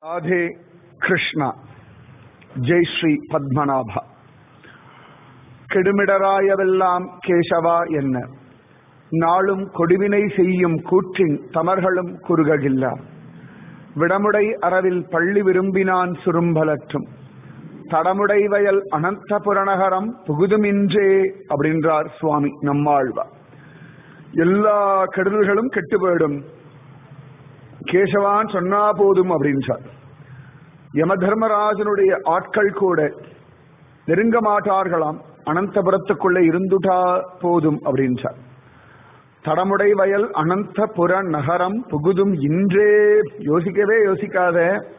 ராதே கிருஷ்ணா ஜெய் ஸ்ரீ பத்மநாபா கெடுமிடராயவெல்லாம் கேசவா என்ன நாளும் கொடுவினை செய்யும் கூற்றின் தமர்களும் குறுககில்ல விடமுடை அறவில் பள்ளி விரும்பினான் சுரும்பலற்றும் தடமுடை வயல் அனந்த புறநகரம் புகுதுமின்றே அப்படின்றார் சுவாமி நம்மாழ்வா எல்லா கெடுதல்களும் கெட்டு போயிடும் கேசவான் சொன்னா போதும் அப்படின்றார் யம தர்மராஜனுடைய ஆட்கள் கூட நெருங்க மாட்டார்களாம் அனந்தபுரத்துக்குள்ள இருந்துட்டா போதும் அப்படின்றார் தடமுடை வயல் அனந்தபுர நகரம் புகுதும் இன்றே யோசிக்கவே யோசிக்காத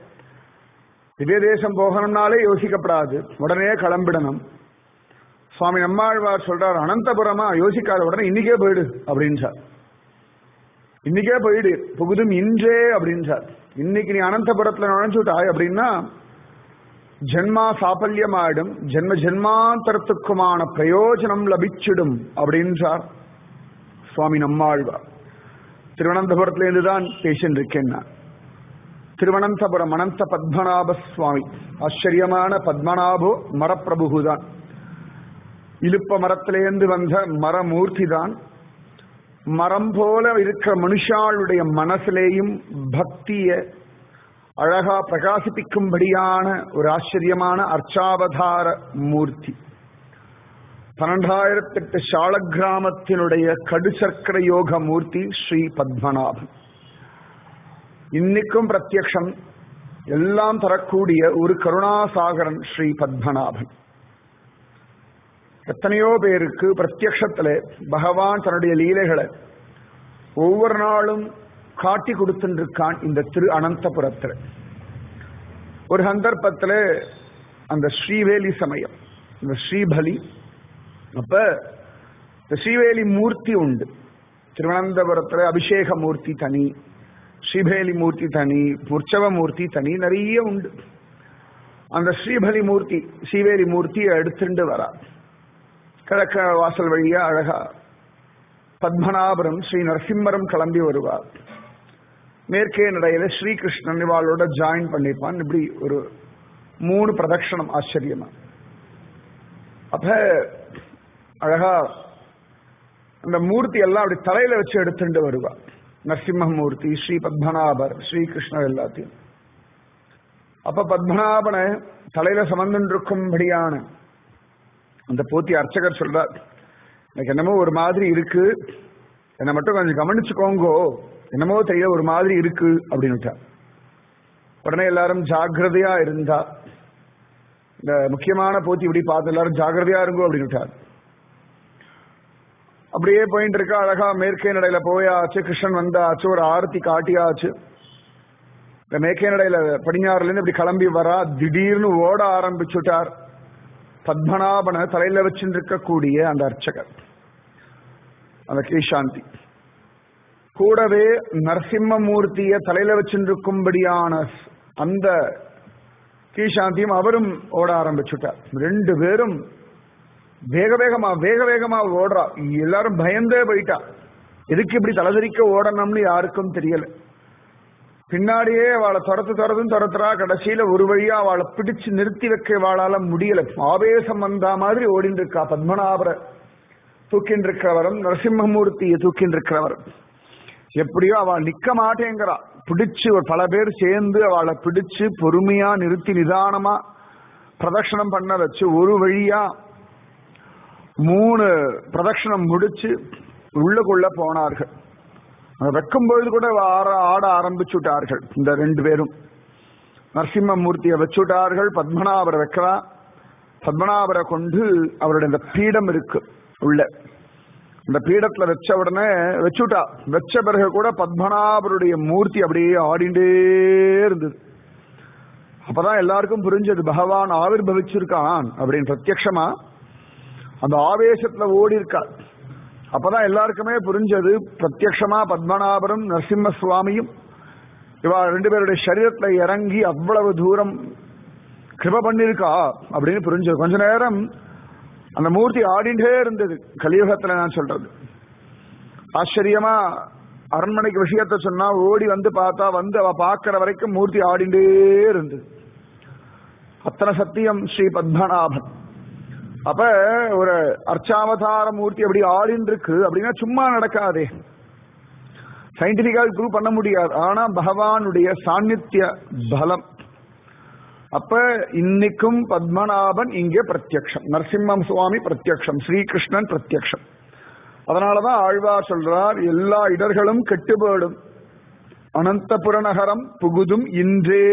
திவ்ய தேசம் போகணும்னாலே யோசிக்கப்படாது உடனே கிளம்பிடணும் சுவாமி நம்மாழ்வார் சொல்றார் அனந்தபுரமா யோசிக்காத உடனே இன்னைக்கே போயிடு அப்படின்றார் இன்னைக்கே போயிடு புகுதும் இன்றே அப்படின்றார் இன்னைக்கு நீ அனந்தபுரத்துல நுழைஞ்சுட்டாய் அப்படின்னா ஜென்மா சாபல்யமாயிடும் ஜென்ம ஜென்மாந்தரத்துக்குமான பிரயோஜனம் லபிச்சிடும் அப்படின்றார் சுவாமி நம்மாழ்வார் திருவனந்தபுரத்திலிருந்து தான் பேசிட்டு இருக்கேன் நான் திருவனந்தபுரம் அனந்த பத்மநாப சுவாமி ஆச்சரியமான பத்மநாபோ மரப்பிரபு தான் இழுப்ப மரத்திலேந்து வந்த மரமூர்த்தி தான் மரம் போல இருக்கிற மனுஷாளுடைய மனசிலேயும் பக்திய அழகா பிரகாசிப்பிக்கும்படியான ஒரு ஆச்சரியமான அர்ச்சாவதார மூர்த்தி பன்னெண்டாயிரத்தெட்டு சால கிராமத்தினுடைய கடுசர்க்கர யோக மூர்த்தி ஸ்ரீ பத்மநாபன் இன்னைக்கும் பிரத்யக்ஷம் எல்லாம் தரக்கூடிய ஒரு கருணாசாகரன் ஸ்ரீ பத்மநாபன் எத்தனையோ பேருக்கு பிரத்யக்ஷத்துல பகவான் தன்னுடைய லீலைகளை ஒவ்வொரு நாளும் காட்டி கொடுத்துருக்கான் இந்த திரு அனந்தபுரத்துல ஒரு சந்தர்ப்பத்துல அந்த ஸ்ரீவேலி சமயம் இந்த ஸ்ரீபலி அப்ப இந்த ஸ்ரீவேலி மூர்த்தி உண்டு திருவனந்தபுரத்துல அபிஷேக மூர்த்தி தனி ஸ்ரீபேலி மூர்த்தி தனி உற்சவ மூர்த்தி தனி நிறைய உண்டு அந்த ஸ்ரீபலி மூர்த்தி ஸ்ரீவேலி மூர்த்தியை எடுத்துட்டு வரா கிழக்க வாசல் வழியா அழகா பத்மநாபுரம் ஸ்ரீ நரசிம்மரம் கிளம்பி வருவார் மேற்கே நடையில ஸ்ரீகிருஷ்ணன் இவாளோட ஜாயின் பண்ணிப்பான் இப்படி ஒரு மூணு பிரதட்சணம் ஆச்சரியமா அப்ப அழகா அந்த மூர்த்தி எல்லாம் அப்படி தலையில வச்சு எடுத்துட்டு வருவா நரசிம்மமூர்த்தி ஸ்ரீ பத்மநாபர் ஸ்ரீகிருஷ்ணர் எல்லாத்தையும் அப்ப பத்மநாபனை தலையில சமந்துட்டு இருக்கும்படியான அந்த போத்தி அர்ச்சகர் சொல்றார் எனக்கு என்னமோ ஒரு மாதிரி இருக்கு என்னை மட்டும் கொஞ்சம் கவனிச்சுக்கோங்கோ என்னமோ தெரிய ஒரு மாதிரி இருக்கு அப்படின்னு உடனே எல்லாரும் ஜாகிரதையா இருந்தா இந்த முக்கியமான போத்தி இப்படி பார்த்து எல்லாரும் ஜாகிரதையா இருங்கோ அப்படின்னு அப்படியே போயிட்டு இருக்கா அழகா மேற்கே நடையில போயாச்சு கிருஷ்ணன் வந்தாச்சு ஒரு ஆரத்தி காட்டியாச்சு இந்த மேற்கே நடையில படிஞாறுல இருந்து இப்படி கிளம்பி வரா திடீர்னு ஓட ஆரம்பிச்சுட்டார் பத்மநாபனை தலையில வச்சுருக்கக்கூடிய அந்த அர்ச்சகர் அந்த கேசாந்தி கூடவே நரசிம்மமூர்த்திய தலையில வச்சுருக்கும்படியான அந்த கீசாந்தியும் அவரும் ஓட ஆரம்பிச்சுட்டார் ரெண்டு பேரும் வேக வேகமா வேக வேகமா ஓடுறா எல்லாரும் பயந்தே போயிட்டா எதுக்கு இப்படி தலைதறிக்க ஓடணும்னு யாருக்கும் தெரியல பின்னாடியே அவளை துரத்து துரத்துன்னு துரத்துறா கடைசியில ஒரு வழியா அவளை பிடிச்சு நிறுத்தி வைக்க வாழால முடியல ஆவேசம் வந்தா மாதிரி ஓடின்னு இருக்கா பத்மநாபரை தூக்கின் இருக்கிறவரும் நரசிம்மமூர்த்தியை தூக்கின் இருக்கிறவரும் எப்படியோ அவள் நிக்க மாட்டேங்கிறா பிடிச்சு பல பேர் சேர்ந்து அவளை பிடிச்சு பொறுமையா நிறுத்தி நிதானமா பிரதட்சணம் பண்ண வச்சு ஒரு வழியா மூணு பிரதட்சணம் முடிச்சு உள்ளுக்குள்ள போனார்கள் வைக்கும் பொழுது கூட ஆட ஆட ஆரம்பிச்சுட்டார்கள் இந்த ரெண்டு பேரும் நரசிம்மமூர்த்தியை வச்சுட்டார்கள் பத்மநாபரை வைக்கிறா பத்மநாபரை கொண்டு அவருடைய இந்த பீடம் இருக்கு உள்ள இந்த பீடத்துல வச்ச உடனே வச்சுட்டா வச்ச பிறகு கூட பத்மநாபருடைய மூர்த்தி அப்படியே ஆடிண்டே இருந்தது அப்பதான் எல்லாருக்கும் புரிஞ்சது பகவான் ஆவிர் பவிச்சிருக்கான் அப்படின்னு பிரத்யக்ஷமா அந்த ஆவேசத்துல ஓடி இருக்கா அப்பதான் எல்லாருக்குமே புரிஞ்சது பிரத்யக்ஷமா பத்மநாபரும் நரசிம்ம சுவாமியும் இவா ரெண்டு பேருடைய சரீரத்துல இறங்கி அவ்வளவு தூரம் கிருப பண்ணிருக்கா அப்படின்னு புரிஞ்சது கொஞ்ச நேரம் அந்த மூர்த்தி ஆடிண்டே இருந்தது கலியுகத்துல நான் சொல்றது ஆச்சரியமா அரண்மனைக்கு விஷயத்த சொன்னா ஓடி வந்து பார்த்தா வந்து அவ பாக்குற வரைக்கும் மூர்த்தி ஆடிண்டே இருந்தது அத்தனை சத்தியம் ஸ்ரீ பத்மநாபன் அப்ப ஒரு அர்ச்சாவதார மூர்த்தி அப்படி ஆடின்னு இருக்கு அப்படின்னா சும்மா நடக்காதே சயின்டிபிக்கா ப்ரூவ் பண்ண முடியாது ஆனா பகவானுடைய சாநித்திய பலம் அப்ப இன்னைக்கும் பத்மநாபன் இங்கே பிரத்யக்ஷம் நரசிம்மம் சுவாமி பிரத்யக்ஷம் ஸ்ரீகிருஷ்ணன் பிரத்யக்ஷம் அதனாலதான் ஆழ்வார் சொல்றார் எல்லா இடர்களும் கெட்டுபோடும் அனந்தபுர நகரம் புகுதும் இன்றே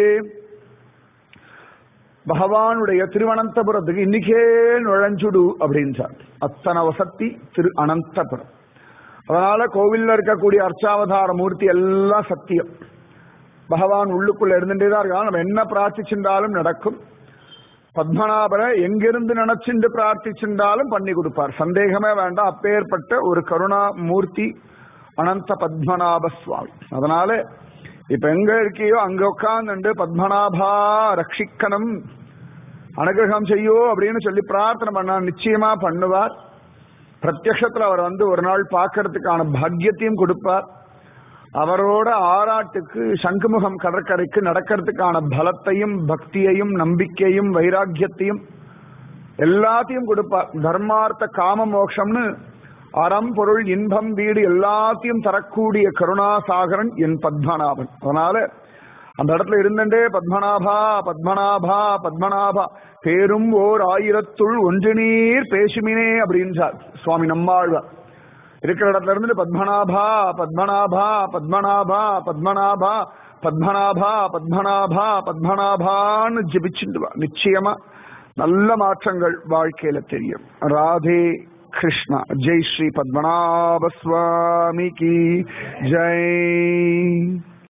பகவானுடைய திருவனந்தபுரத்துக்கு இன்னைக்கே நுழைஞ்சுடு அப்படின்றார் அத்தனை வசத்தி திரு அனந்தபுரம் அதனால கோவில்ல இருக்கக்கூடிய அர்ச்சாவதார மூர்த்தி எல்லாம் சத்தியம் பகவான் உள்ளுக்குள்ள இருந்துட்டே தான் இருக்கான் நம்ம என்ன பிரார்த்திச்சிருந்தாலும் நடக்கும் பத்மநாபரை எங்கிருந்து நினைச்சுண்டு பிரார்த்திச்சிருந்தாலும் பண்ணி கொடுப்பார் சந்தேகமே வேண்டாம் அப்பேற்பட்ட ஒரு கருணா மூர்த்தி அனந்த பத்மநாப சுவாமி அதனால இப்ப எங்க இருக்கியோ அங்க உட்கார்ந்து பத்மநாபா ரட்சிக்கணும் அனுகிரகம் செய்யோ அப்படின்னு சொல்லி பிரார்த்தனை பண்ணா நிச்சயமா பண்ணுவார் பிரத்யக்ஷத்துல அவர் வந்து ஒரு நாள் பார்க்கறதுக்கான பாக்கியத்தையும் கொடுப்பார் அவரோட ஆராட்டுக்கு சங்குமுகம் கடற்கரைக்கு நடக்கிறதுக்கான பலத்தையும் பக்தியையும் நம்பிக்கையும் வைராக்கியத்தையும் எல்லாத்தையும் கொடுப்பார் தர்மார்த்த காம மோட்சம்னு அறம் பொருள் இன்பம் வீடு எல்லாத்தையும் தரக்கூடிய கருணாசாகரன் என் பத்மநாபன் அதனால அந்த இடத்துல இருந்தண்டே பத்மநாபா பத்மநாபா பத்மநாபா பேரும் ஓர் ஆயிரத்துள் ஒன்று நீர் பேசுமினே அப்படின்றார் சுவாமி நம்மாழ்வார் இருக்கிற இடத்துல இருந்து பத்மநாபா பத்மநாபா பத்மநாபா பத்மநாபா பத்மநாபா பத்மநாபா பத்மநாபான்னு ஜபிச்சுட்டு நிச்சயமா நல்ல மாற்றங்கள் வாழ்க்கையில தெரியும் ராதே கிருஷ்ணா ஜெய் ஸ்ரீ பத்மநாப சுவாமிக்கு ஜெய்